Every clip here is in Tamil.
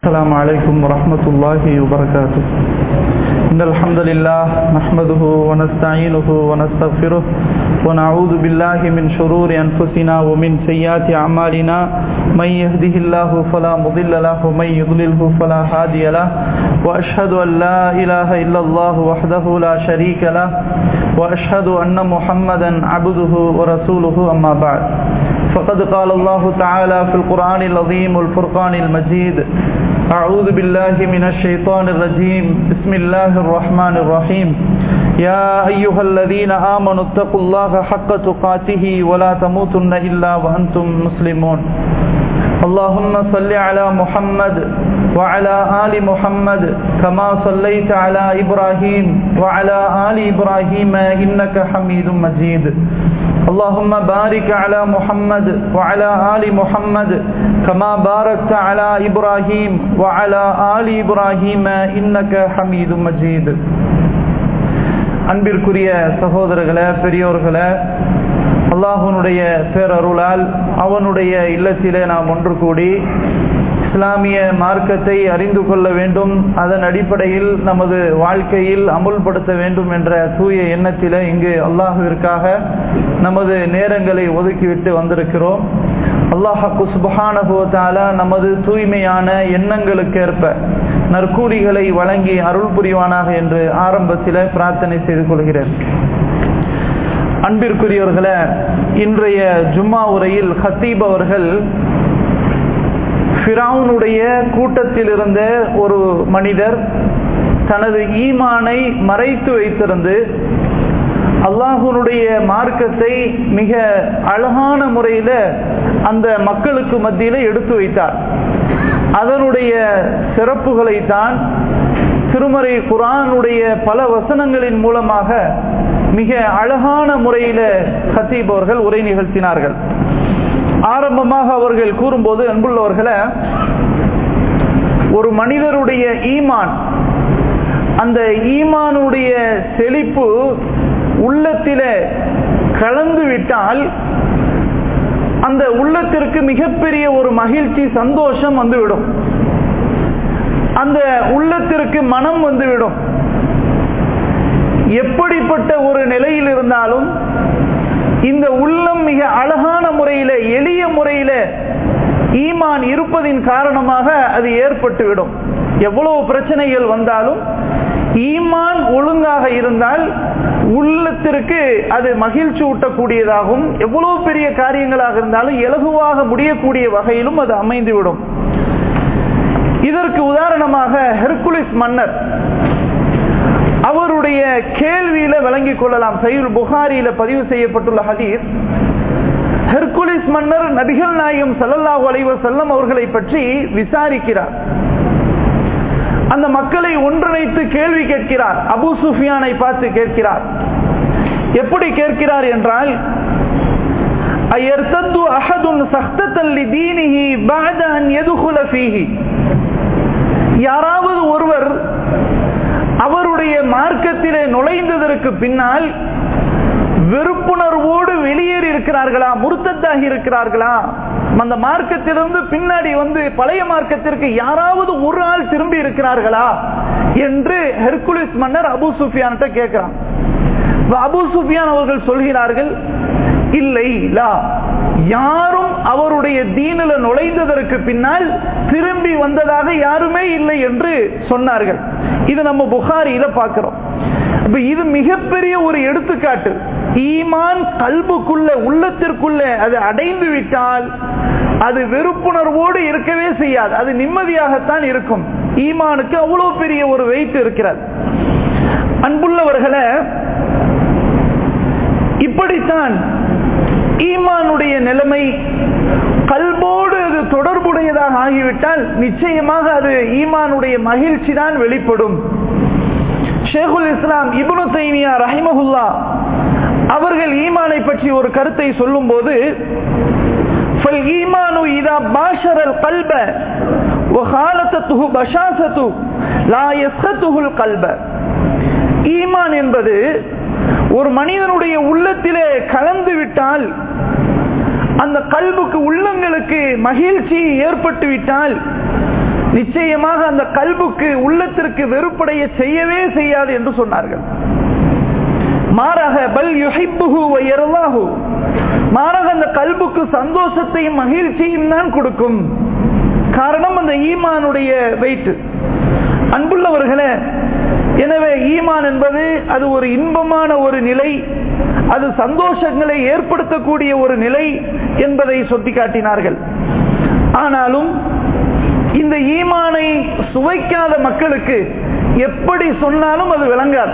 السلام عليكم ورحمة الله وبركاته إن الحمد لله نحمده ونستعينه ونستغفره ونعوذ بالله من شرور أنفسنا ومن سيئات أعمالنا من يهده الله فلا مضل له ومن يضلله فلا هادي له وأشهد أن لا إله إلا الله وحده لا شريك له وأشهد أن محمدا عبده ورسوله أما بعد فقد قال الله تعالى في القرآن العظيم والفرقان المجيد أعوذ بالله من الشيطان الرجيم بسم الله الرحمن الرحيم يا أيها الذين آمنوا اتقوا الله حق تقاته ولا تموتن إلا وأنتم مسلمون اللهم صل على محمد وعلى آل محمد كما صليت على إبراهيم وعلى آل إبراهيم إنك حميد مجيد اللهم بارك على محمد وعلى آل محمد كما باركت على إبراهيم وعلى آل إبراهيم إنك حميد مجيد அன்பிற்குரிய சகோதரர்களே பெரியோர்களே அல்லாஹனுடைய பேரருளால் அவனுடைய இல்லத்திலே நாம் ஒன்று கூடி இஸ்லாமிய மார்க்கத்தை அறிந்து கொள்ள வேண்டும் அதன் அடிப்படையில் நமது வாழ்க்கையில் அமுல்படுத்த வேண்டும் என்ற தூய எண்ணத்திலே இங்கு அல்லாஹுவிற்காக நமது நேரங்களை ஒதுக்கிவிட்டு வந்திருக்கிறோம் அல்லாஹாக்கு சுபஹானகுவத்தால நமது தூய்மையான எண்ணங்களுக்கேற்ப நற்கூலிகளை வழங்கி அருள் புரிவானாக என்று ஆரம்பத்தில் பிரார்த்தனை செய்து கொள்கிறேன் அன்பிற்குரியவர்களே இன்றைய ஜும்மா உரையில் ஹத்தீப் அவர்கள் ஃபிரவுனுடைய கூட்டத்தில் இருந்த ஒரு மனிதர் தனது ஈமானை மறைத்து வைத்திருந்து அல்லாஹனுடைய மார்க்கத்தை மிக அழகான முறையில் அந்த மக்களுக்கு மத்தியில் எடுத்து வைத்தார் அதனுடைய சிறப்புகளை தான் திருமறை குரானுடைய பல வசனங்களின் மூலமாக மிக அழகான முறையில் ஹத்தீப் அவர்கள் உரை நிகழ்த்தினார்கள் ஆரம்பமாக அவர்கள் கூறும்போது அன்புள்ளவர்களை ஒரு மனிதருடைய ஈமான் அந்த ஈமானுடைய செழிப்பு உள்ளத்தில கலந்து விட்டால் அந்த உள்ளத்திற்கு மிகப்பெரிய ஒரு மகிழ்ச்சி சந்தோஷம் வந்துவிடும் அந்த உள்ளத்திற்கு மனம் வந்துவிடும் எப்படிப்பட்ட ஒரு நிலையில் இருந்தாலும் இந்த உள்ளம் மிக அழகான முறையில எளிய முறையில ஈமான் இருப்பதின் காரணமாக அது ஏற்பட்டுவிடும் எவ்வளவு பிரச்சனைகள் வந்தாலும் ஈமான் ஒழுங்காக இருந்தால் உள்ளத்திற்கு அது மகிழ்ச்சி ஊட்டக்கூடியதாகவும் எவ்வளவு பெரிய காரியங்களாக இருந்தாலும் இலகுவாக முடியக்கூடிய வகையிலும் அது அமைந்துவிடும் இதற்கு உதாரணமாக ஹெர்குலிஸ் மன்னர் அவருடைய கேள்வியில விளங்கிக் கொள்ளலாம் சையுல் புகாரியில பதிவு செய்யப்பட்டுள்ள ஹதீஸ் ஹெர்குலிஸ் மன்னர் நபிகள் நாயகம் சல்லல்லாஹு அலைவ செல்லம் அவர்களை பற்றி விசாரிக்கிறார் அந்த மக்களை ஒன்றிணைத்து கேள்வி கேட்கிறார் அபு சுஃபியானை பார்த்து கேட்கிறார் எப்படி கேட்கிறார் என்றால் அயர்த்தத்து அஹதுன் சஹ்தத்தல்லி தீனிஹி பாத அன் எதுகுல ஃபீஹி யாராவது ஒருவர் அவருடைய மார்க்கத்திலே நுழைந்ததற்கு பின்னால் வெறுப்புணர்வோடு வெளியேறி இருக்கிறார்களா முருத்தத்தாகி இருக்கிறார்களா அந்த மார்க்கத்திலிருந்து பின்னாடி வந்து பழைய மார்க்கத்திற்கு யாராவது ஒரு ஆள் திரும்பி இருக்கிறார்களா என்று ஹெர்குலிஸ் மன்னர் அபு சுஃபியான் கேட்கிறான் அபு சுஃபியான் அவர்கள் சொல்கிறார்கள் இல்லை லா யாரும் அவருடைய தீனில நுழைந்ததற்கு பின்னால் திரும்பி வந்ததாக யாருமே இல்லை என்று சொன்னார்கள் இது நம்ம புகாரியில பார்க்கிறோம் அப்ப இது மிகப்பெரிய ஒரு எடுத்துக்காட்டு ஈமான் கல்புக்குள்ள உள்ளத்திற்குள்ள அது அடைந்து விட்டால் அது வெறுப்புணர்வோடு இருக்கவே செய்யாது அது நிம்மதியாகத்தான் இருக்கும் ஈமானுக்கு அவ்வளவு பெரிய ஒரு வெயிட் இருக்கிறது அன்புள்ளவர்களை இப்படித்தான் ஈமானுடைய நிலைமை கல்போடு அது தொடர்புடையதாக ஆகிவிட்டால் நிச்சயமாக அது ஈமானுடைய மகிழ்ச்சி தான் வெளிப்படும் ஷேகுல் இஸ்லாம் இபுனு தைமியா ரஹிமஹுல்லா அவர்கள் ஈமானை பற்றி ஒரு கருத்தை சொல்லும் போது فالإيمان إذا باشر القلب وخالطته بشاسة لا يسخطه القلب ஈமான் என்பது ஒரு மனிதனுடைய உள்ளத்திலே கலந்து விட்டால் அந்த கல்புக்கு உள்ளங்களுக்கு மகிழ்ச்சி ஏற்பட்டு விட்டால் நிச்சயமாக அந்த கல்புக்கு உள்ளத்திற்கு வெறுப்படைய செய்யவே செய்யாது என்று சொன்னார்கள் மாறாக பல் யுஹிப்புஹு வயரலாஹு மாறாக அந்த கல்புக்கு சந்தோஷத்தையும் மகிழ்ச்சியும் தான் கொடுக்கும் காரணம் அந்த ஈமானுடைய வெயிட் அன்புள்ளவர்களே எனவே ஈமான் என்பது அது ஒரு இன்பமான ஒரு நிலை அது சந்தோஷங்களை ஏற்படுத்தக்கூடிய ஒரு நிலை என்பதை சுட்டிக்காட்டினார்கள் ஆனாலும் இந்த ஈமானை சுவைக்காத மக்களுக்கு எப்படி சொன்னாலும் அது விளங்காது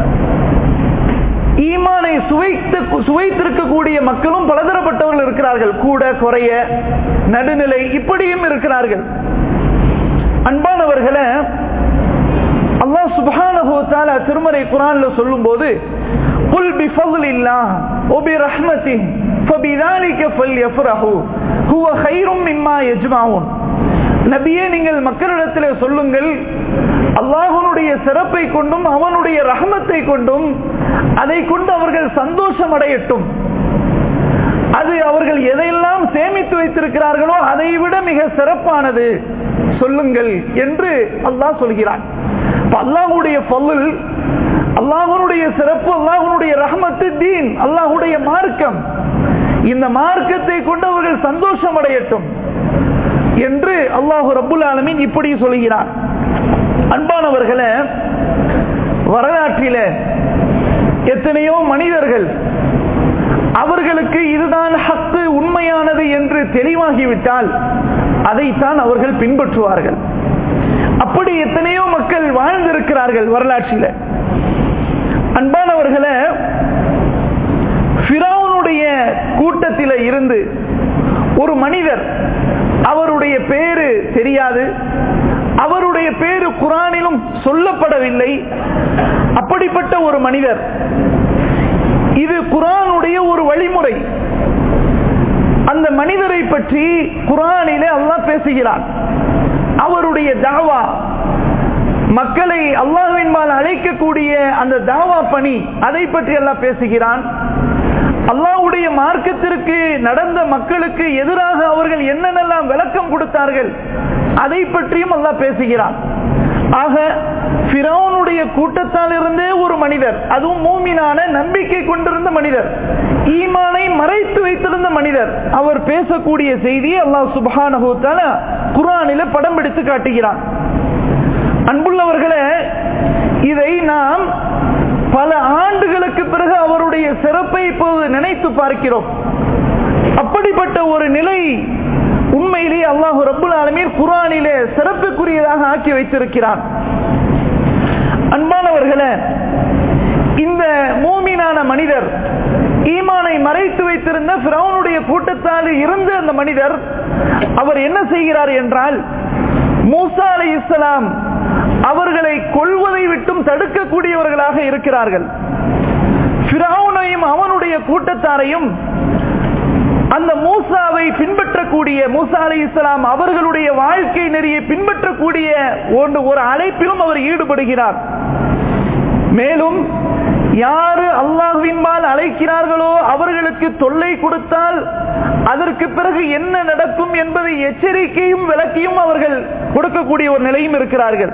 ஈமானை சுவைத்து சுவைத்திருக்கக்கூடிய மக்களும் பலதரப்பட்டவர்கள் இருக்கிறார்கள் கூட குறைய நடுநிலை இப்படியும் இருக்கிறார்கள் அன்பானவர்களை அல்லாஹ் சுப்ஹானஹு தஆலா திருமறை குர்ஆன்ல சொல்லும்போது குல் பிஃபضலில்லாஹ் வபிரஹ்மத்திஹி ஃபபிதாலிக ஃபல்யஃப்ரஹு ஹுவ கைரும் மிம்மா யஜ்மஊன் நபியே நீங்கள் மக்களிடத்தில் சொல்லுங்கள் அல்லாஹனுடைய சிறப்பை கொண்டும் அவனுடைய ரஹமத்தை கொண்டும் அதை கொண்டு அவர்கள் சந்தோஷம் அடையட்டும் அது அவர்கள் எதையெல்லாம் சேமித்து வைத்திருக்கிறார்களோ அதை விட மிக சிறப்பானது சொல்லுங்கள் என்று அல்லாஹ் சொல்கிறான் அல்லாஹுடைய பொருள் அல்லாஹனுடைய சிறப்பு அல்லாஹனுடைய ரஹமத்து தீன் அல்லாஹுடைய மார்க்கம் இந்த மார்க்கத்தை கொண்டு அவர்கள் சந்தோஷம் அடையட்டும் என்று அல்லாஹு ரபுல் ஆலமின் இப்படி சொல்கிறார் அன்பானவர்களே வரலாற்றில எத்தனையோ மனிதர்கள் அவர்களுக்கு இதுதான் ஹக்கு உண்மையானது என்று தெளிவாகிவிட்டால் அதைத்தான் அவர்கள் பின்பற்றுவார்கள் அப்படி எத்தனையோ மக்கள் வாழ்ந்திருக்கிறார்கள் வரலாற்றில் அன்பானவர்களே பிராவுனுடைய கூட்டத்தில இருந்து ஒரு மனிதர் அவருடைய பேரு தெரியாது அவருடைய பேரு குரானிலும் சொல்லப்படவில்லை அப்படிப்பட்ட ஒரு மனிதர் இது குரானுடைய ஒரு வழிமுறை அந்த மனிதரை பற்றி குரானிலே அல்லாஹ் பேசுகிறான் அவருடைய தாவா மக்களை அல்லாஹின்பால் அழைக்கக்கூடிய அந்த தாவா பணி அதை பற்றி எல்லாம் பேசுகிறான் அல்லாவுடைய மார்க்கத்திற்கு நடந்த மக்களுக்கு எதிராக அவர்கள் என்னென்னலாம் விளக்கம் கொடுத்தார்கள் அதை பற்றியும் அல்லாஹ் பேசுகிறான் ஆக பிறவனுடைய கூட்டத்தால் இருந்தே ஒரு மனிதர் அதுவும் மூமினான நம்பிக்கை கொண்டிருந்த மனிதர் ஈமானை மறைத்து வைத்திருந்த மனிதர் அவர் பேசக்கூடிய செய்தியை அல்லாஹ் சுபானஹூத்தால குரானில படம் பிடித்து காட்டுகிறான் அன்புள்ளவர்களே இதை நாம் பல ஆண்டுகளுக்கு பிறகு அவருடைய சிறப்பை இப்போது நினைத்து பார்க்கிறோம் அப்படிப்பட்ட ஒரு நிலை உண்மையிலே அல்லாஹு ரபுல் ஆலமீர் குரானிலே சிறப்புக்குரியதாக ஆக்கி வைத்திருக்கிறான் அன்பானவர்களே இந்த மூமினான மனிதர் ஈமானை மறைத்து வைத்திருந்த பிரவுனுடைய கூட்டத்தால் இருந்த அந்த மனிதர் அவர் என்ன செய்கிறார் என்றால் மூசா அலி இஸ்லாம் அவர்களை கொள்வதை விட்டும் தடுக்கக்கூடியவர்களாக இருக்கிறார்கள் பிராவுனையும் அவனுடைய கூட்டத்தாரையும் அந்த மூசாவை பின்பற்றக்கூடிய மூசா அலி இஸ்லாம் அவர்களுடைய வாழ்க்கை நெறியை பின்பற்றக்கூடிய ஒன்று ஒரு அழைப்பிலும் அவர் ஈடுபடுகிறார் மேலும் யாரு அல்லாஹ்வின்பால் அழைக்கிறார்களோ அவர்களுக்கு தொல்லை கொடுத்தால் அதற்கு பிறகு என்ன நடக்கும் என்பதை எச்சரிக்கையும் விளக்கியும் அவர்கள் கொடுக்கக்கூடிய ஒரு நிலையும் இருக்கிறார்கள்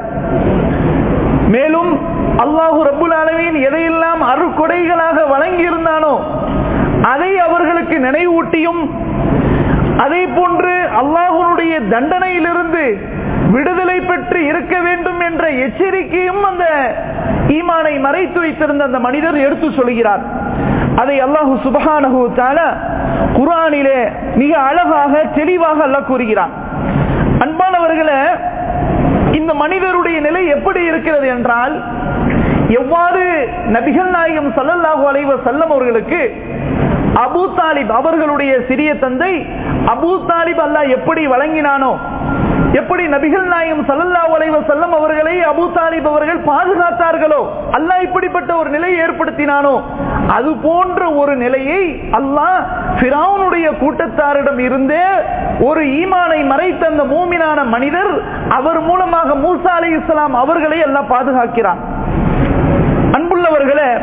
மேலும் அல்லாஹு ரபுல் அளவின் எதையெல்லாம் அருக்கொடைகளாக வழங்கி இருந்தானோ அதை அவர்களுக்கு நினைவூட்டியும் அதே போன்று அல்லாஹனுடைய தண்டனையிலிருந்து விடுதலை பெற்று இருக்க வேண்டும் என்ற எச்சரிக்கையும் அந்த ஈமானை மறைத்து வைத்திருந்த அந்த மனிதர் எடுத்து சொல்கிறார் அதை அல்லாஹு சுபஹானஹு தால குரானிலே மிக அழகாக தெளிவாக அல்ல கூறுகிறார் அன்பானவர்களே இந்த மனிதருடைய நிலை எப்படி இருக்கிறது என்றால் எவ்வாறு நபிகள் நாயகம் சல்லல்லாஹு அலைவ செல்லம் அவர்களுக்கு அபு தாலிப் அவர்களுடைய சிறிய தந்தை அபு தாலிப் அல்லாஹ் எப்படி வழங்கினானோ எப்படி நபிகள் நாயகம் சல்லல்லா அலைவ செல்லம் அவர்களை அபு தாலிப் அவர்கள் பாதுகாத்தார்களோ அல்லாஹ் இப்படிப்பட்ட ஒரு நிலையை ஏற்படுத்தினானோ அது போன்ற ஒரு நிலையை அல்லாஹ் பிராவுனுடைய கூட்டத்தாரிடம் இருந்தே ஒரு ஈமானை மறைத்த அந்த மூமினான மனிதர் அவர் மூலமாக மூசா அலி இஸ்லாம் அவர்களை எல்லாம் பாதுகாக்கிறார் அன்புள்ளவர்களே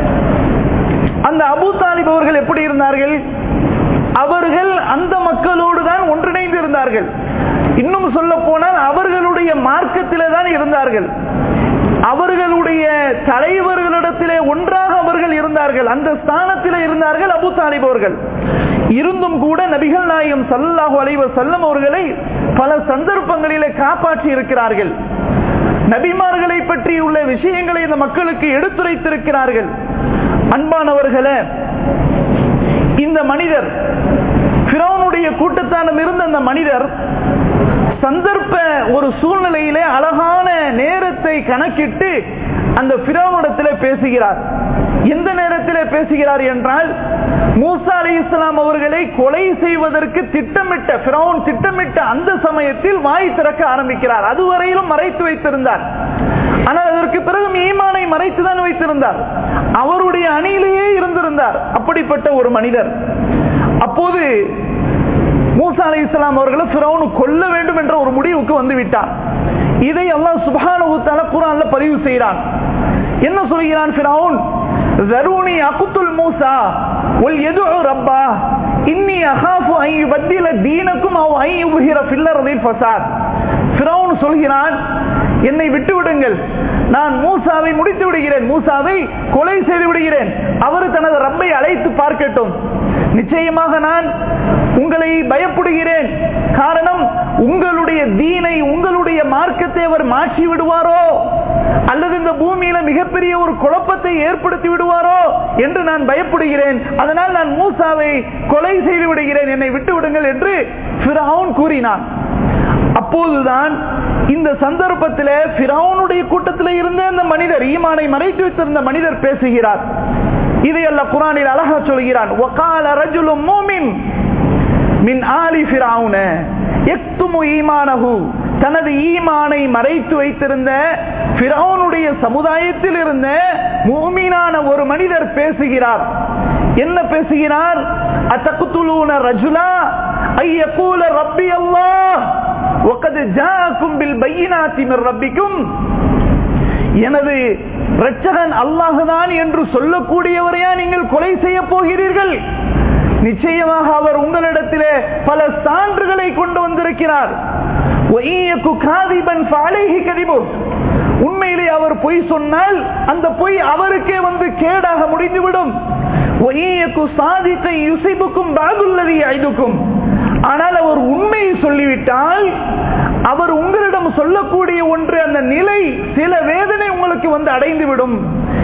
அந்த அபு தாலிப் அவர்கள் எப்படி இருந்தார்கள் அவர்கள் அந்த மக்களோடு தான் ஒன்றிணைந்து இருந்தார்கள் இன்னும் சொல்ல போனால் அவர்களுடைய மார்க்கத்திலே தான் இருந்தார்கள் அவர்களுடைய தலைவர்களிடத்திலே ஒன்றாக அவர்கள் இருந்தார்கள் அந்த ஸ்தானத்திலே இருந்தார்கள் அபு தாலிப் அவர்கள் இருந்தும் கூட நபிகள் நாயகம் சல்லாஹூ அலைவ செல்லம் அவர்களை பல சந்தர்ப்பங்களிலே காப்பாற்றி இருக்கிறார்கள் நபிமார்களை பற்றி உள்ள விஷயங்களை இந்த மக்களுக்கு எடுத்துரைத்திருக்கிறார்கள் அன்பானவர்களே இந்த மனிதர் பிறவனுடைய கூட்டத்தானம் இருந்த அந்த மனிதர் சந்தர்ப்ப ஒரு சூழ்நிலையிலே அழகான நேரத்தை கணக்கிட்டு அந்த பிறவனிடத்தில் பேசுகிறார் எந்த நேரத்தில் பேசுகிறார் என்றால் மூசா அலி இஸ்லாம் அவர்களை கொலை செய்வதற்கு திட்டமிட்ட பிறவன் திட்டமிட்ட அந்த சமயத்தில் வாய் திறக்க ஆரம்பிக்கிறார் அதுவரையிலும் மறைத்து வைத்திருந்தார் ஆனால் அதற்கு பிறகு ஈமானை மறைத்துதான் வைத்திருந்தார் அவருடைய அணியிலேயே இருந்திருந்தார் அப்படிப்பட்ட ஒரு மனிதர் அப்போது மூசா அலி இஸ்லாம் அவர்களை பிறவனு கொல்ல வேண்டும் என்ற ஒரு முடிவுக்கு வந்து விட்டார் இதை அல்லாஹ் சுபான குரான்ல பதிவு செய்கிறான் என்ன சொல்கிறான் பிறவுன் ذروني أقتل موسى وليدعو ربه إني أخاف أن يبدل دينكم أو أن يظهر في الأرض الفساد فرعون சொல்கிறான் என்னை விட்டு விடுங்கள் நான் மூசாவை முடித்து விடுகிறேன் மூசாவை கொலை செய்து விடுகிறேன் அவர் தனது ரப்பை அழைத்து பார்க்கட்டும் நிச்சயமாக நான் உங்களை பயப்படுகிறேன் காரணம் உங்களுடைய தீனை உங்களுடைய மார்க்கத்தை அவர் மாற்றி விடுவாரோ அல்லது இந்த பூமியில மிகப்பெரிய ஒரு குழப்பத்தை ஏற்படுத்தி விடுவாரோ என்று நான் பயப்படுகிறேன் அதனால் நான் மூசாவை கொலை செய்து விடுகிறேன் என்னை விட்டு விடுங்கள் என்று கூறினான் அப்போதுதான் இந்த சந்தர்ப்பத்தில் பிறவுனுடைய கூட்டத்தில் இருந்த அந்த மனிதர் ஈமானை மறைத்து வைத்திருந்த மனிதர் பேசுகிறார் இதை அல்ல குரானில் அழகா சொல்கிறான் ஒகால ரஜுலும் மூமின் மின் ஆலி பிராவுன எக்துமு ஈமானஹு தனது ஈமானை மறைத்து வைத்திருந்த பிறவுனுடைய சமுதாயத்தில் இருந்த மூமீனான ஒரு மனிதர் பேசுகிறார் என்ன பேசுகிறார் அத்தகுத்துலூன ரஜுலா ஐயகூல ரப்பி அல்லாஹ் وقد جاءكم بالبينات من ربكم எனது ரட்சகன் அல்லாஹுதான் என்று சொல்லக்கூடியவரையா நீங்கள் கொலை செய்ய போகிறீர்கள் நிச்சயமாக அவர் உங்களிடத்திலே பல சான்றுகளை கொண்டு வந்திருக்கிறார் உண்மையிலே அவர் பொய் சொன்னால் அந்த பொய் அவருக்கே வந்து கேடாக முடிந்துவிடும் சாதித்தை யுசிபுக்கும் பாகுல்லதி ஐதுக்கும் ஆனால் அவர் உண்மையை சொல்லிவிட்டால் அவர் உங்களிடம் சொல்லக்கூடிய ஒன்று அந்த நிலை சில வேதனை உங்களுக்கு வந்து அடைந்து விடும்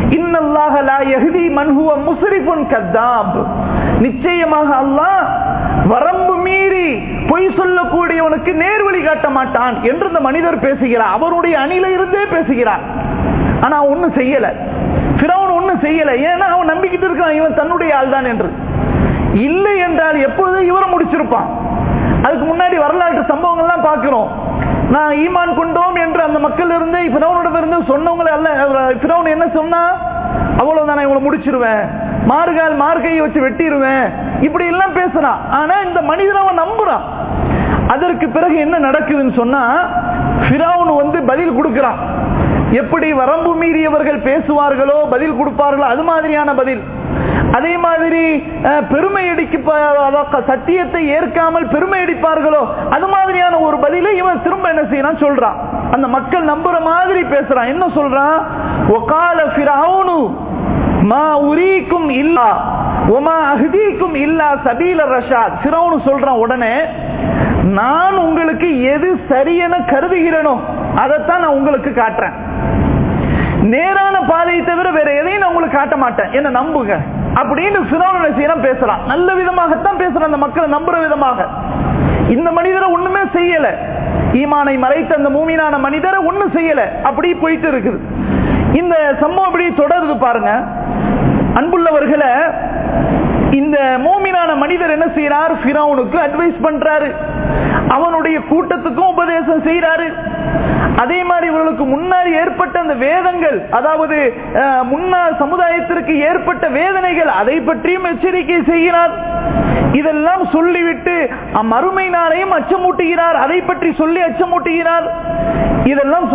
நிச்சயமாக அல்லாஹ் வரம்பு மீறி பொய் சொல்லக்கூடியவனுக்கு நேர்வழி காட்ட மாட்டான் என்று இந்த மனிதர் பேசுகிறார் அவருடைய அணில இருந்தே பேசுகிறார் ஆனா ஒன்னும் செய்யல பிறவன் ஒன்னும் செய்யல ஏன்னா அவன் நம்பிக்கிட்டு இருக்கான் இவன் தன்னுடைய ஆள் தான் என்று இல்லை என்றால் எப்பொழுதும் இவரை முடிச்சிருப்பான் அதுக்கு முன்னாடி வரலாற்று சம்பவங்கள்லாம் பார்க்கிறோம் நான் ஈமான் கொண்டோம் என்று அந்த மக்கள் இருந்து பிறவனோட இருந்து சொன்னவங்களை அல்ல பிறவன் என்ன சொன்னா அவ்வளவுதான் நான் இவங்களை முடிச்சிருவேன் மார்கால் மார்கையை வச்சு வெட்டிடுவேன் இப்படி எல்லாம் பேசுறான் ஆனா இந்த மனிதன் அவன் நம்புறான் அதற்கு பிறகு என்ன நடக்குதுன்னு சொன்னா பிறவன் வந்து பதில் கொடுக்கிறான் எப்படி வரம்பு மீறியவர்கள் பேசுவார்களோ பதில் கொடுப்பார்களோ அது மாதிரியான பதில் அதே மாதிரி பெருமை அடிக்க சத்தியத்தை ஏற்காமல் பெருமை அடிப்பார்களோ அது மாதிரியான ஒரு பதிலை இவன் திரும்ப என்ன செய்யறான் சொல்றான் அந்த மக்கள் நம்புற மாதிரி பேசுறான் என்ன சொல்றான் ஒகால பிராவுனு மா உரீக்கும் இல்லா ஒமா அஹ்தீக்கும் இல்லா சபீல ரஷாத் பிறவுனு சொல்றான் உடனே நான் உங்களுக்கு எது சரியென கருதுகிறேனோ அதைத்தான் நான் உங்களுக்கு காட்டுறேன் நேரான பாதையை தவிர வேற எதையும் நான் உங்களுக்கு காட்ட மாட்டேன் என்ன நம்புங்க அப்படின்னு சிரோனம் பேசுறான் நல்ல விதமாகத்தான் பேசுறான் அந்த மக்களை நம்புற விதமாக இந்த மனிதரை ஒண்ணுமே செய்யல ஈமானை மறைத்த அந்த மூமினான மனிதரை ஒண்ணும் செய்யல அப்படி போயிட்டு இருக்குது இந்த சம்பவம் இப்படி தொடருது பாருங்க அன்புள்ளவர்களை இந்த மோமினான மனிதர் என்ன செய்யறார் பிறவுனுக்கு அட்வைஸ் பண்றாரு அவனுடைய கூட்டத்துக்கும் உபதேசம் செய்யறாரு அதே மாதிரி இவர்களுக்கு முன்னாடி ஏற்பட்ட அந்த வேதங்கள் அதாவது முன்னாள் சமுதாயத்திற்கு ஏற்பட்ட வேதனைகள் அதை பற்றியும் எச்சரிக்கை செய்கிறார் இதெல்லாம் சொல்லிவிட்டு மறுமை நாளையும் அச்சமூட்டுகிறார் அதை பற்றி சொல்லி அச்சமூட்டுகிறார் இதெல்லாம் சொல்லி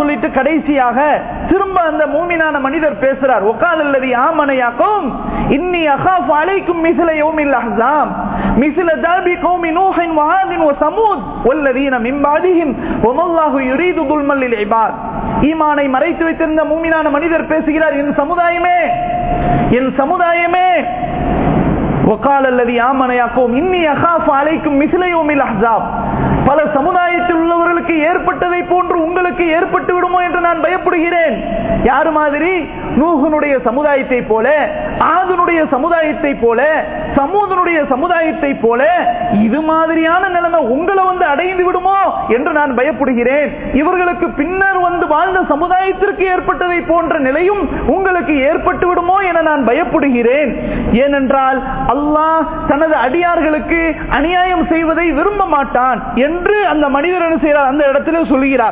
சொல்லிட்டு கடைசியாக திரும்ப அந்த மூமினான மனிதர் பேசுறார் ஒகால் அல்லது ஆமனையாக்கும் இன்னி அகாஃப் அலைக்கும் மிசில யோமில் அஹ்ஸாம் மிசில தாபி கௌமி நூஹின் வஹாதின் வ சமூத் வல்லதீன மின் பாதிஹிம் வமல்லாஹு யுரீது துல்மல் லில் இபாத் ஈமானை மறைத்து வைத்திருந்த மூமினான மனிதர் பேசுகிறார் என் சமுதாயமே என் சமுதாயமே وقال الذي آمن يقوم إني أخاف عليكم مثل يوم الأحزاب பல சமுதாயத்தில் உள்ளவர்களுக்கு ஏற்பட்டதை போன்று உங்களுக்கு ஏற்பட்டு விடுமோ என்று நான் பயப்படுகிறேன் யாரு மாதிரி நூகனுடைய சமுதாயத்தை போல ஆதனுடைய சமுதாயத்தை போல சமூதனுடைய சமுதாயத்தை போல இது மாதிரியான நிலைமை உங்களை வந்து அடைந்து விடுமோ என்று நான் பயப்படுகிறேன் இவர்களுக்கு பின்னர் வந்து வாழ்ந்த சமுதாயத்திற்கு ஏற்பட்டதை போன்ற நிலையும் உங்களுக்கு ஏற்பட்டு விடுமோ என நான் பயப்படுகிறேன் ஏனென்றால் அல்லாஹ் தனது அடியார்களுக்கு அநியாயம் செய்வதை விரும்ப மாட்டான் என்று அந்த மனிதர் என்ன செய்கிறார் அந்த இடத்துல சொல்லுகிறார்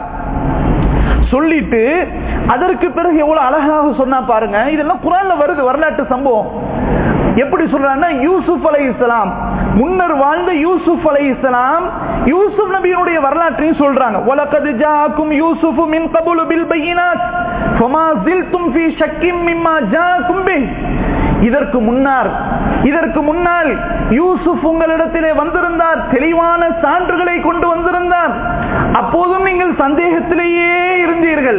சொல்லிட்டு அதற்கு பிறகு எவ்வளவு அழகாக சொன்னா பாருங்க இதெல்லாம் குரான்ல வருது வரலாற்று சம்பவம் எப்படி சொல்றாங்கன்னா யூசுப் அலை இஸ்லாம் முன்னர் வாழ்ந்த யூசுப் அலை இஸ்லாம் யூசுப் நபியினுடைய வரலாற்றையும் சொல்றாங்க வலகது ஜாக்கும் யூசுப் மின் கபுலு பில் பையினாத் ஃபமா ஜில்தும் ஃபீ ஷக்கிம் மிம்மா ஜாக்கும் பிஹ் இதற்கு முன்னார் இதற்கு முன்னால் யூசுப் உங்களிடத்திலே வந்திருந்தார் தெளிவான சான்றுகளை கொண்டு வந்திருந்தார் அப்போதும் நீங்கள் சந்தேகத்திலேயே இருந்தீர்கள்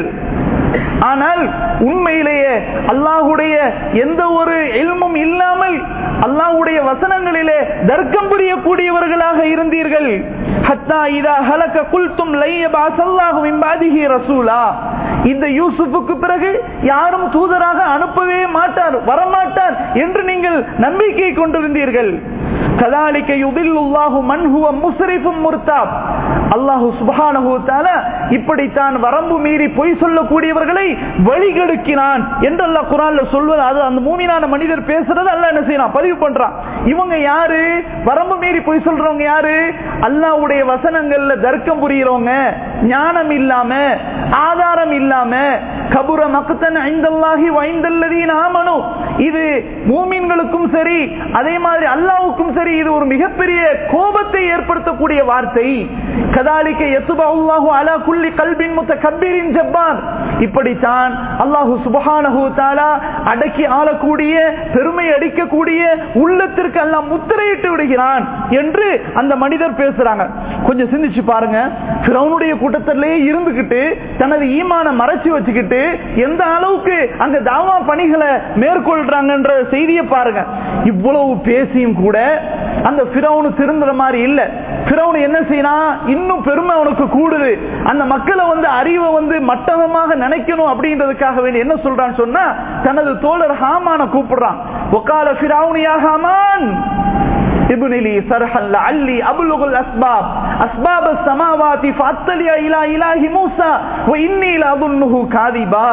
ஆனால் உண்மையிலேயே அல்லாஹுடைய எந்த ஒரு எல்மும் இல்லாமல் அல்லாஹுடைய வசனங்களிலே தர்க்கம் புரியக்கூடியவர்களாக இருந்தீர்கள் ஹத்தா இதா ஹலக குல்தும் லையபாசல்லாஹு மிம்பாதிஹி ரசூலா இந்த யூசுஃபுக்கு பிறகு யாரும் தூதராக அனுப்பவே மாட்டார் வரமாட்டார் என்று நீங்கள் நம்பிக்கை கொண்டிருந்தீர்கள் கதாலிக்க யுதில்லுல்லாஹு மன்ஹுவ முஸ்ரிஃபும் முர்தாப் அல்லாஹு சுப்ஹானஹு தஆலா இப்படித்தான் வரம்பு மீறி பொய் சொல்லக்கூடியவர்களை வழிகெடுக்கிறான் என்று அல்லாஹ் குர்ஆன்ல சொல்வது அது அந்த மூமினான மனிதர் பேசுறது அல்லாஹ் என்ன செய்யறான் பதிவு பண்றான் இவங்க யாரு வரம்பு மீறி பொய் சொல்றவங்க யாரு அல்லாஹ்வுடைய வசனங்கள்ல தர்க்கம் புரியறவங்க ஞானம் இல்லாம ஆதாரம் இல்லாம கபுர மக்தன் ஐந்தல்லாஹி வைந்தல்லதீன் ஆமனு இது மூமின்களுக்கும் சரி அதே மாதிரி அல்லாவுக்கும் சரி இது ஒரு மிகப்பெரிய கோபத்தை ஏற்படுத்தக்கூடிய வார்த்தை கதாலிக்க எத்துபாஹு அலா குல்லி கல்பின் முத்த கபீரின் ஜப்பான் இப்படித்தான் அல்லாஹு சுபஹானஹு தாலா அடக்கி ஆளக்கூடிய பெருமை அடிக்கக்கூடிய உள்ளத்திற்கு எல்லாம் முத்திரையிட்டு விடுகிறான் என்று அந்த மனிதர் பேசுறாங்க கொஞ்சம் சிந்திச்சு பாருங்க பிரவுனுடைய கூட்டத்திலேயே இருந்துகிட்டு தனது ஈமான மறைச்சு வச்சுக்கிட்டு எந்த அளவுக்கு அங்க தாவா பணிகளை மேற்கொள்றாங்கன்ற செய்தியை பாருங்க இவ்வளவு பேசியும் கூட அந்த பிரவுனு திருந்துற மாதிரி இல்ல பிரவுன் என்ன செய்யறான் இன்னும் பெருமை அவனுக்கு கூடுது அந்த மக்களை வந்து அறிவை வந்து மட்டமாக நினைக்கணும் அப்படின்றதுக்காக வேண்டி என்ன சொல்றான்னு சொன்னா தனது தோழர் ஹாமான கூப்பிடுறான் ஒக்கால பிராவுனியா ஹாமான் ابن لي سرحا لعلي أبلغ الأسباب أسباب السماوات فأطلع إلى إله موسى وإني لأظنه كاذبا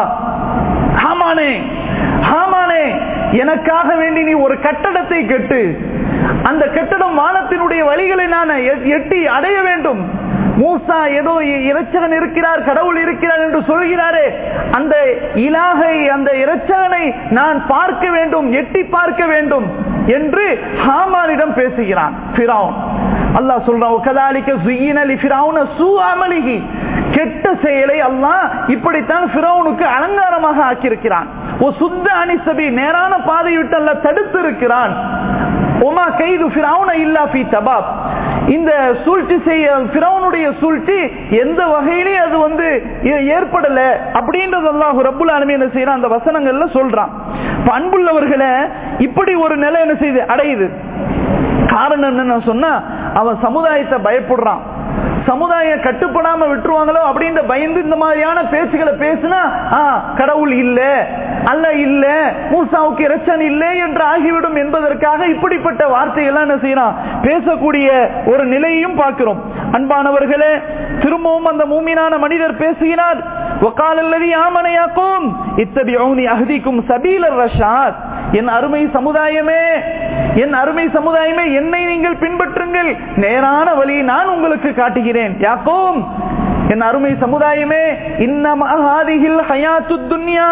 ஹாமானே ஹாமானே எனக்காக வேண்டி நீ ஒரு கட்டடத்தை கெட்டு அந்த கட்டடம் வானத்தினுடைய வழிகளை நான் எட்டி அடைய வேண்டும் மூசா ஏதோ இறைச்சகன் இருக்கிறார் கடவுள் இருக்கிறார் என்று சொல்கிறாரே அந்த இலாகை அந்த இறைச்சகனை நான் பார்க்க வேண்டும் எட்டி பார்க்க வேண்டும் என்று ஹாமானிடம் பேசுகிறான் பிராவுன் அல்லாஹ் சொல்றான் கதாலிக்க சுயினலி பிராவுன சூ அமலிகி கெட்ட செயலை அல்லாஹ் இப்படித்தான் பிறவுனுக்கு அலங்காரமாக ஆக்கியிருக்கிறான் ஓ சுத்த அணிசபி நேரான பாதை விட்டு அல்ல தடுத்து இருக்கிறான் ஒமா கைது பிராவுன இல்லா பி தபாப் இந்த சூழ்ச்சி செய்ய பிறவனுடைய சூழ்ச்சி எந்த வகையிலே அது வந்து ஏற்படல அப்படின்றது அல்லாஹ் ரப்புல் ஆலமீன் என்ன செய்யறான் அந்த வசனங்கள்ல சொல்றான் அன்புள்ளவர்களை இப்படி ஒரு நிலை என்ன செய்யுது அடையுது காரணம் என்னன்னு சொன்னா அவன் சமுதாயத்தை பயப்படுறான் சமுதாயம் கட்டுப்படாம விட்டுருவாங்களோ அப்படின்ற பயந்து இந்த மாதிரியான பேச்சுகளை பேசினா கடவுள் இல்ல அல்ல இல்ல மூசாவுக்கு இரச்சன் இல்லை என்று ஆகிவிடும் என்பதற்காக இப்படிப்பட்ட வார்த்தைகள் என்ன செய்யறான் பேசக்கூடிய ஒரு நிலையையும் பார்க்கிறோம் அன்பானவர்களே திரும்பவும் அந்த மூமினான மனிதர் பேசுகிறார் ஒக்காலல்லதி ஆமனையாக்கும் இத்தபியௌனி அஹதிக்கும் சபீலர் ரஷாத் என் அருமை சமுதாயமே என் அருமை சமுதாயமே என்னை நீங்கள் பின்பற்றுங்கள் நேரான வழியை நான் உங்களுக்கு காட்டுகிறேன் யாக்கோம் என் அருமை சமுதாயமே இன்னமாதிகில் ஹயாத்து துன்யா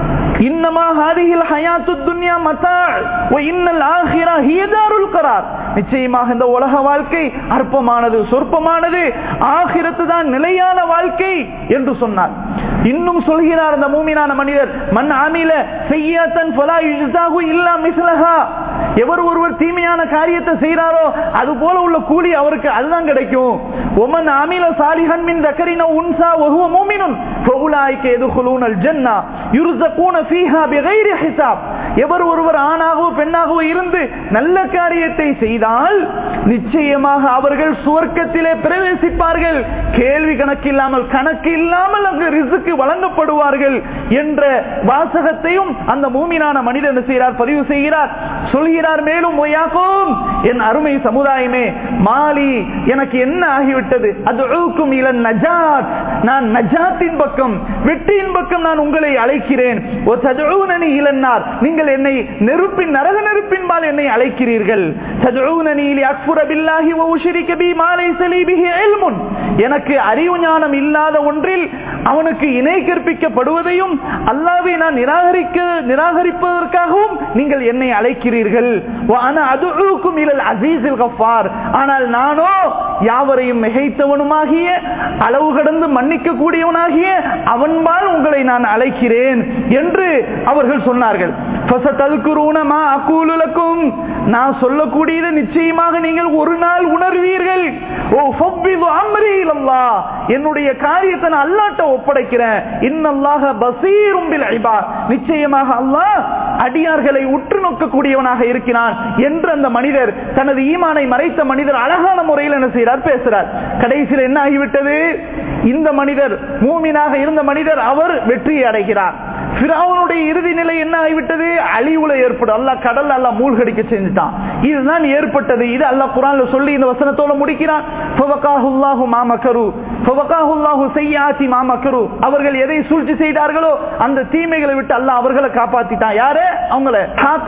இன்னமா ஹாதிகில் ஹயாத்து துன்யா மத்தா ஓ இன்னல் ஆஹிரா ஹியதாருல் கரார் நிச்சயமாக இந்த உலக வாழ்க்கை அற்பமானது சொற்பமானது ஆகிரத்து தான் நிலையான வாழ்க்கை என்று சொன்னார் இன்னும் சொல்கிறார் அந்த மூமினான மனிதர் மண் ஆமில செய்யத்தன் ஃபலா யுஜ்ஸாஹு இல்லா மிஸ்லஹா எவர் ஒருவர் தீமையான காரியத்தை செய்கிறாரோ அது போல உள்ள கூலி அவருக்கு அதுதான் கிடைக்கும் ஒமன் அமில சாலிஹன் மின் தக்கரின உன்சா வஹுவ மூமினுன் ஃபவுலாய்க யதுகுலூனல் ஜன்னா யுர்ஸகூன ஃபீஹா பிகைரி ஹிசாப் எவர் ஒருவர் ஆணாகவோ பெண்ணாகவோ இருந்து நல்ல காரியத்தை செய்தால் நிச்சயமாக அவர்கள் சுவர்க்கத்திலே பிரவேசிப்பார்கள் கேள்வி கணக்கு இல்லாமல் கணக்கு இல்லாமல் அங்கு ரிசுக்கு வழங்கப்படுவார்கள் என்ற வாசகத்தையும் அந்த மூமினான மனிதன் என்ன செய்கிறார் பதிவு செய்கிறார் சொல்கிறார் மேலும் ஒய்யாக்கும் என் அருமை சமுதாயமே மாலி எனக்கு என்ன ஆகிவிட்டது அது இலன் நஜாத் நான் நஜாத்தின் பக்கம் வெற்றியின் பக்கம் நான் உங்களை அழைக்கிறேன் ஒரு ததுஊனனி இலன்னார் நீங்கள் என்னை நெருப்பின் நரக நெருப்பின்பால் என்னை அழைக்கிறீர்கள் ததுஊனனி லி அக்ஃபுர பில்லாஹி வ உஷ்ரிக பி மா லைஸ லீ பிஹி இல்முன் எனக்கு அறிவு ஞானம் இல்லாத ஒன்றில் அவனுக்கு இணை கற்பிக்கப்படுவதையும் அல்லாவை நான் நிராகரிக்க நிராகரிப்பதற்காகவும் நீங்கள் என்னை அழைக்கிறீர்கள் அதுக்கும் இலல் அசீசில் கஃபார் ஆனால் நானோ யாவரையும் மிகைத்தவனுமாகிய அளவு கடந்து மன்னிக்க கூடியவனாகிய அவன்பால் உங்களை நான் அழைக்கிறேன் என்று அவர்கள் சொன்னார்கள் நான் சொல்லக்கூடியது நிச்சயமாக நீங்கள் ஒரு நாள் உணர்வீர்கள் ஓ என்னுடைய காரியத்தை நான் அல்லாட்ட ஒப்படைக்கிறேன் இன்னல்லாக பசீரும் நிச்சயமாக அல்லாஹ் அடியார்களை உற்று நோக்கக்கூடியவனாக இருக்கிறான் என்று அந்த மனிதர் தனது ஈமானை மறைத்த மனிதர் அழகான முறையில் என்ன செய்கிறார் பேசுறார் கடைசியில் என்ன ஆகிவிட்டது இந்த மனிதர் மூமினாக இருந்த மனிதர் அவர் வெற்றி அடைகிறார் பிராவனுடைய இறுதி நிலை என்ன ஆகிவிட்டது அழிவுல ஏற்படும் அல்ல கடல் அல்ல மூழ்கடிக்க செஞ்சுட்டான் இதுதான் ஏற்பட்டது இது அல்ல குரான்ல சொல்லி இந்த வசனத்தோட முடிக்கிறான் அவர்கள் எதை சூழ்ச்சி செய்தார்களோ அந்த தீமைகளை விட்டு அல்ல அவர்களை காப்பாத்திட்டான் யாரு அவங்கள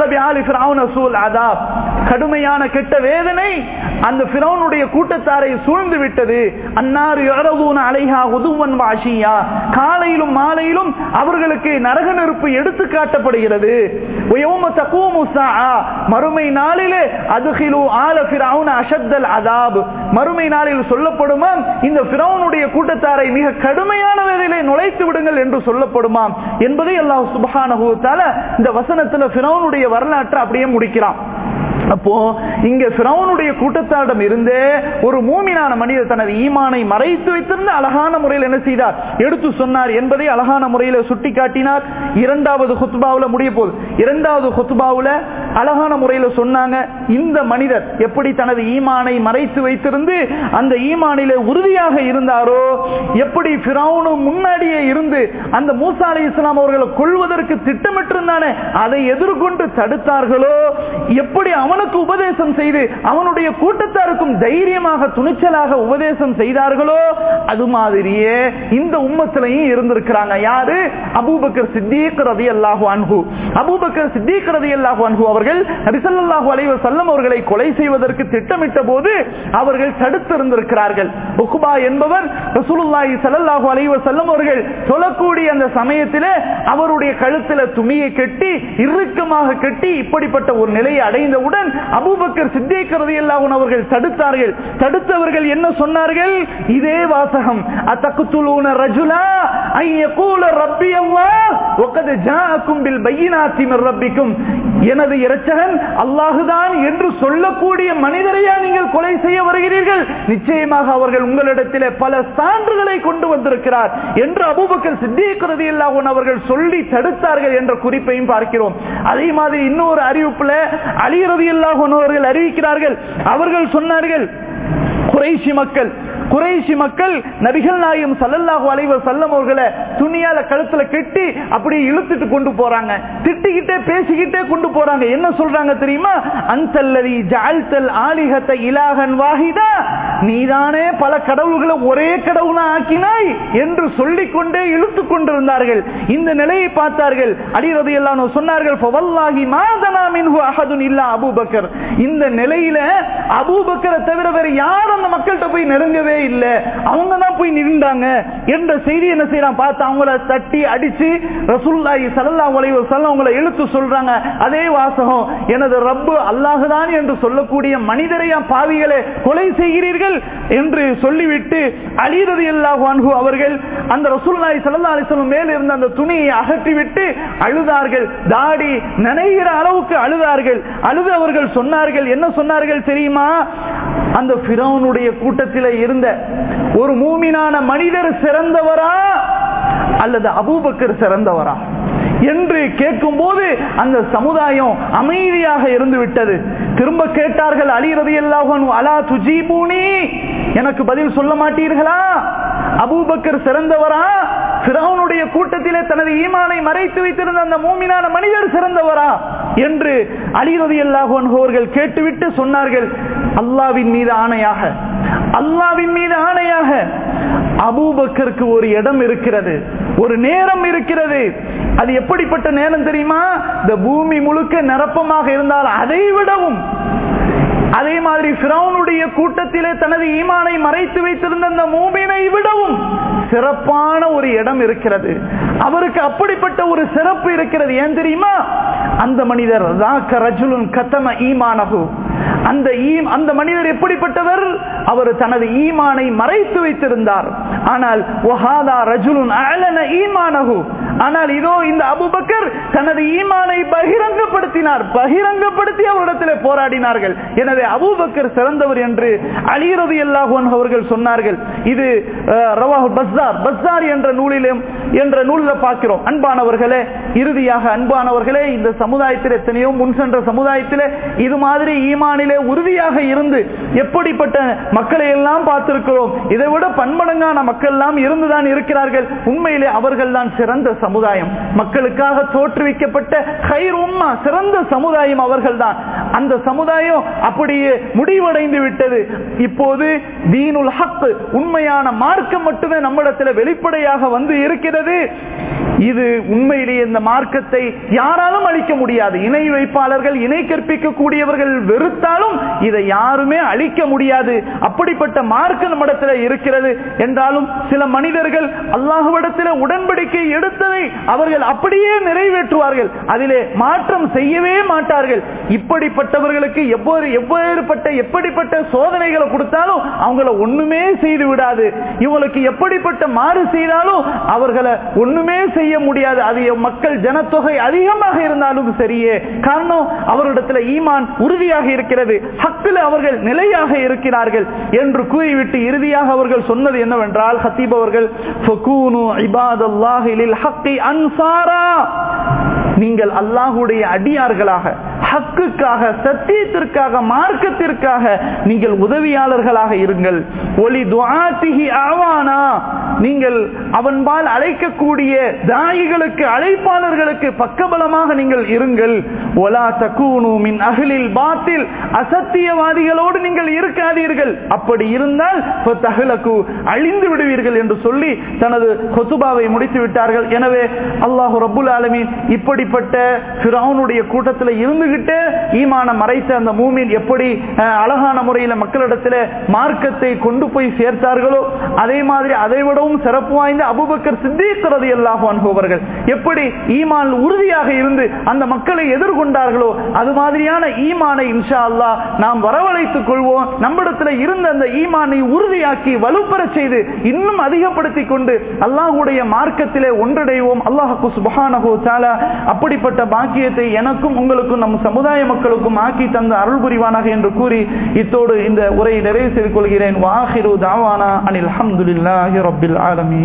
கடுமையான கெட்ட வேதனை அந்த பிறவனுடைய கூட்டத்தாரை சூழ்ந்து விட்டது அன்னாறு அலைஹா உதுவன் வாஷியா காலையிலும் மாலையிலும் அவர்களுக்கு நரக நெருப்பு எடுத்து காட்டப்படுகிறது மறுமை நாளிலே அதுகிலு ஆல பிறவுன அஷத்தல் அதாப் மறுமை நாளில் சொல்லப்படுமா இந்த பிறவனுடைய கூட்டத்தாரை மிக கடுமையான வேலையிலே நுழைத்து விடுங்கள் என்று சொல்லப்படுமாம் என்பதை அல்லாஹ் சுபஹானஹுத்தால இந்த வசனத்துல பிறவனுடைய வரலாற்றை அப்படியே முடிக்கிறான் அப்போ இங்க பிறவனுடைய கூட்டத்தாரிடம் இருந்தே ஒரு மூமினான மனிதர் தனது ஈமானை மறைத்து வைத்திருந்த அழகான முறையில் என்ன செய்தார் எடுத்து சொன்னார் என்பதை அழகான முறையில் சுட்டி காட்டினார் இரண்டாவது ஹுத்பாவில் முடிய போது இரண்டாவது ஹுத்பாவில் அழகான முறையில் சொன்னாங்க இந்த மனிதர் எப்படி தனது ஈமானை மறைத்து வைத்திருந்து அந்த ஈமானிலே உறுதியாக இருந்தாரோ எப்படி பிறவுனு முன்னாடியே இருந்து அந்த மூசா அலி இஸ்லாம் அவர்களை கொள்வதற்கு திட்டமிட்டிருந்தானே அதை எதிர்கொண்டு தடுத்தார்களோ எப்படி அவனுக்கு உபதேசம் செய்து அவனுடைய கூட்டத்தாருக்கும் தைரியமாக துணிச்சலாக உபதேசம் செய்தார்களோ அது மாதிரியே இந்த உம்மத்திலையும் இருந்திருக்கிறாங்க யாரு அபூபக்கர் சித்திக் ரதி அல்லாஹு அன்ஹு அபூபக்கர் சித்திக் ரதி அல்லாஹு அன்ஹு அவர்கள் நபிசல்லாஹு அலைவ செல்லம் அவர்களை கொலை செய்வதற்கு திட்டமிட்ட போது அவர்கள் தடுத்திருந்திருக்கிறார்கள் உக்பா என்பவர் ரசூலுல்லாஹி ஸல்லல்லாஹு அலைஹி வஸல்லம் அவர்கள் சொல்லக்கூடிய அந்த சமயத்திலே அவருடைய கழுத்துல துணியை கட்டி இறுக்கமாக கட்டி இப்படிப்பட்ட ஒரு நிலையை அடைந்தவுடன் அபூபக்கர் சித்திக் ரலியல்லாஹு அவர்கள் தடுத்தார்கள் தடுத்தவர்கள் என்ன சொன்னார்கள் இதே வாசகம் அத்தகுத்துலூன ரஜுலா ஐ யகூல ரப்பி அல்லாஹ் வகத் ஜாஅக்கும் பில் பையினாத்தி மின் ரப்பிக்கும் எனது இரட்சகன் அல்லாஹுதான் என்று சொல்லக்கூடிய மனிதரையா நீங்கள் கொலை செய்ய வருகிறீர்கள் நிச்சயமாக அவர்கள் உங்களிடத்திலே பல சான்றுகளை கொண்டு வந்திருக்கிறார் என்று அபூபக்கர் சித்திக் ரலியல்லாஹு அவர்கள் சொல்லி தடுத்தார்கள் என்ற குறிப்பையும் பார்க்கிறோம் அதே மாதிரி இன்னொரு அறிவிப்புல அலி ரலியல்லாஹு அவர்கள் அறிவிக்கிறார்கள் அவர்கள் சொன்னார்கள் குறைஷி மக்கள் குறைஷி மக்கள் நபிகள் நாயம் சல்லல்லாஹு அலைவர் செல்லம் அவர்களை துணியால கழுத்துல கெட்டி அப்படியே இழுத்துட்டு கொண்டு போறாங்க திட்டிக்கிட்டே பேசிக்கிட்டே கொண்டு போறாங்க என்ன சொல்றாங்க தெரியுமா அன்சல்லதி ஜால்தல் ஆலிகத்தை இலாகன் வாஹிதா நீதானே பல கடவுள்களை ஒரே கடவுளா ஆக்கினாய் என்று சொல்லிக் கொண்டே இழுத்துக் கொண்டிருந்தார்கள் இந்த நிலையை பார்த்தார்கள் அடிரது எல்லாம் சொன்னார்கள் "ஃபவல்லாஹி மா தனா மின்ஹு அஹதுன் இல்லா அபூபக்கர்." இந்த நிலையில அபூபக்கரை தவிர வேற யாரும் அந்த மக்கள்கிட்ட போய் நெருங்கவே இல்லை அவங்க தான் போய் நின்றாங்க என்ற செய்தி என்ன செய்யறான் பார்த்து அவங்கள தட்டி அடிச்சு ரசூல்லாஹி ஸல்லல்லாஹு அலைஹி வஸல்லம் அவங்கள இழுத்து சொல்றாங்க அதே வாசகம் எனது ரப்பு அல்லாஹுதான் என்று சொல்லக்கூடிய மனிதரையா பாவிகளை கொலை செய்கிறீர்கள் என்று சொல்லிவிட்டு அலி ரலியல்லாஹு அன்ஹு அவர்கள் அந்த ரசூலுல்லாஹி ஸல்லல்லாஹு அலைஹி வஸல்லம் மேல் இருந்த அந்த துணியை அகற்றிவிட்டு அழுதார்கள் தாடி நனைகிற அளவுக்கு அழுதார்கள் அழுது அவர்கள் சொன்னார்கள் என்ன சொன்னார்கள் தெரியுமா அந்த பிரவுனுடைய கூட்டத்தில் இருந்த ஒரு மூமினான மனிதர் சிறந்தவரா அல்லது அபூபக்கர் சிறந்தவரா என்று கேட்கும் போது அந்த சமுதாயம் அமைதியாக இருந்து விட்டது திரும்ப கேட்டார்கள் அலி ரதி அலா துஜீபூனி எனக்கு பதில் சொல்ல மாட்டீர்களா அபூபக்கர் சிறந்தவரா பிறவனுடைய கூட்டத்திலே தனது ஈமானை மறைத்து வைத்திருந்த அந்த மூமினான மனிதர் சிறந்தவரா என்று அலி ரதி அவர்கள் கேட்டுவிட்டு சொன்னார்கள் அல்லாவின் மீது ஆணையாக அல்லாவின் மீது ஆணையாக அபூபக்கருக்கு ஒரு இடம் இருக்கிறது ஒரு நேரம் இருக்கிறது அது எப்படிப்பட்ட நேரம் தெரியுமா இந்த பூமி முழுக்க நிரப்பமாக இருந்தால் அதை விடவும் அதே மாதிரி பிரவுனுடைய கூட்டத்திலே தனது ஈமானை மறைத்து வைத்திருந்த அந்த மூமினை விடவும் சிறப்பான ஒரு இடம் இருக்கிறது அவருக்கு அப்படிப்பட்ட ஒரு சிறப்பு இருக்கிறது ஏன் தெரியுமா அந்த மனிதர் கத்தம ஈமானகு அந்த அந்த மனிதர் எப்படிப்பட்டவர் அவர் தனது ஈமானை மறைத்து வைத்திருந்தார் ஆனால் ஈமானகு ஆனால் இதோ இந்த அபுபக்கர் தனது ஈமானை பகிரங்கப்படுத்தினார் பகிரங்கப்படுத்தி அவரிடத்தில் போராடினார்கள் எனவே அபுபக்கர் சிறந்தவர் என்று அலிரது அல்லாஹன் அவர்கள் சொன்னார்கள் இது பஸ்தார் பஸ்தார் என்ற நூலிலும் என்ற நூலில் பார்க்கிறோம் அன்பானவர்களே இறுதியாக அன்பானவர்களே இந்த சமுதாயத்தில் எத்தனையோ முன் சென்ற சமுதாயத்தில் இது மாதிரி ஈமானிலே உறுதியாக இருந்து எப்படிப்பட்ட மக்களை எல்லாம் பார்த்திருக்கிறோம் இதை விட பன்மடங்கான மக்கள் எல்லாம் இருந்துதான் இருக்கிறார்கள் உண்மையிலே அவர்கள் தான் சிறந்த சமுதாயம் மக்களுக்காக தோற்றுவிக்கப்பட்ட ஹைர் உம்மா சிறந்த சமுதாயம் அவர்கள் தான் அந்த சமுதாயம் அப்படியே முடிவடைந்து விட்டது இப்போது தீனுல் ஹக் உண்மையான மார்க்கம் மட்டுமே நம்மிடத்தில் வெளிப்படையாக வந்து இருக்கிறது இது உண்மையிலேயே இந்த மார்க்கத்தை யாராலும் அழிக்க முடியாது இணை வைப்பாளர்கள் இணை கற்பிக்க கூடியவர்கள் வெறுத்தாலும் இதை யாருமே அழிக்க முடியாது அப்படிப்பட்ட மார்க்க நம்மிடத்தில் இருக்கிறது என்றாலும் சில மனிதர்கள் அல்லாஹுவிடத்தில் உடன்படிக்கை எடுத்ததை அவர்கள் அப்படியே நிறைவேற்றுவார்கள் அதிலே மாற்றம் செய்யவே மாட்டார்கள் இப்படிப்பட்டவர்களுக்கு எவ்வாறு எவ்வேறுபட்ட எப்படிப்பட்ட சோதனைகளை கொடுத்தாலும் அவங்கள ஒண்ணுமே செய்து விடாது இவங்களுக்கு எப்படிப்பட்ட மாறு செய்தாலும் அவர்களை ஒண்ணுமே செய்ய முடியாது அது மக்கள் ஜனத்தொகை அதிகமாக இருந்தாலும் சரியே காரணம் அவரிடத்தில் ஈமான் உறுதியாக இருக்கிறது ஹக்கில் அவர்கள் நிலையாக இருக்கிறார்கள் என்று கூறிவிட்டு இறுதியாக அவர்கள் சொன்னது என்னவென்றால் ஹத்தீப் அவர்கள் நீங்கள் அல்லாஹுடைய அடியார்களாக ஹக்குக்காக சத்தியத்திற்காக மார்க்கத்திற்காக நீங்கள் உதவியாளர்களாக இருங்கள் ஒளி துவாத்திகி ஆவானா நீங்கள் அவன்பால் அழைக்கக்கூடிய தாயிகளுக்கு அழைப்பாளர்களுக்கு பக்கபலமாக நீங்கள் இருங்கள் ஒலா தக்கூனு மின் அகலில் பாத்தில் அசத்தியவாதிகளோடு நீங்கள் இருக்காதீர்கள் அப்படி இருந்தால் தகலக்கு அழிந்து விடுவீர்கள் என்று சொல்லி தனது கொத்துபாவை முடித்து விட்டார்கள் எனவே அல்லாஹு ரபுல் ஆலமீன் இப்படிப்பட்ட பிறவுனுடைய கூட்டத்தில் இருந்துகிட்டு ஈமான மறைத்த அந்த மூமின் எப்படி அழகான முறையில் மக்களிடத்தில் மார்க்கத்தை கொண்டு போய் சேர்த்தார்களோ அதே மாதிரி அதை விடவும் சிறப்பு வாய்ந்த அபுபக்கர் சித்தீக்கிறது எல்லாக அனுபவர்கள் எப்படி ஈமான் உறுதியாக இருந்து அந்த மக்களை எதிர்கொண்டார்களோ அது மாதிரியான ஈமானை இன்ஷா அல்லா நாம் வரவழைத்துக் கொள்வோம் நம்மிடத்தில் இருந்த அந்த ஈமானை உறுதியாக்கி வலுப்பெற செய்து இன்னும் அதிகப்படுத்தி கொண்டு அல்லாஹுடைய மார்க்கத்திலே ஒன்றடைவோம் அல்லாஹு சுபஹானஹோ தாலா அப்படிப்பட்ட பாக்கியத்தை எனக்கும் உங்களுக்கும் நம் சமுதாய மக்களுக்கும் ஆக்கி தந்த அருள் புரிவானாக என்று கூறி இத்தோடு இந்த உரையை நிறைவு செய்து கொள்கிறேன் வாஹிரு தாவானா அனில் அஹமதுல்லாஹி ரபில் ஆலமி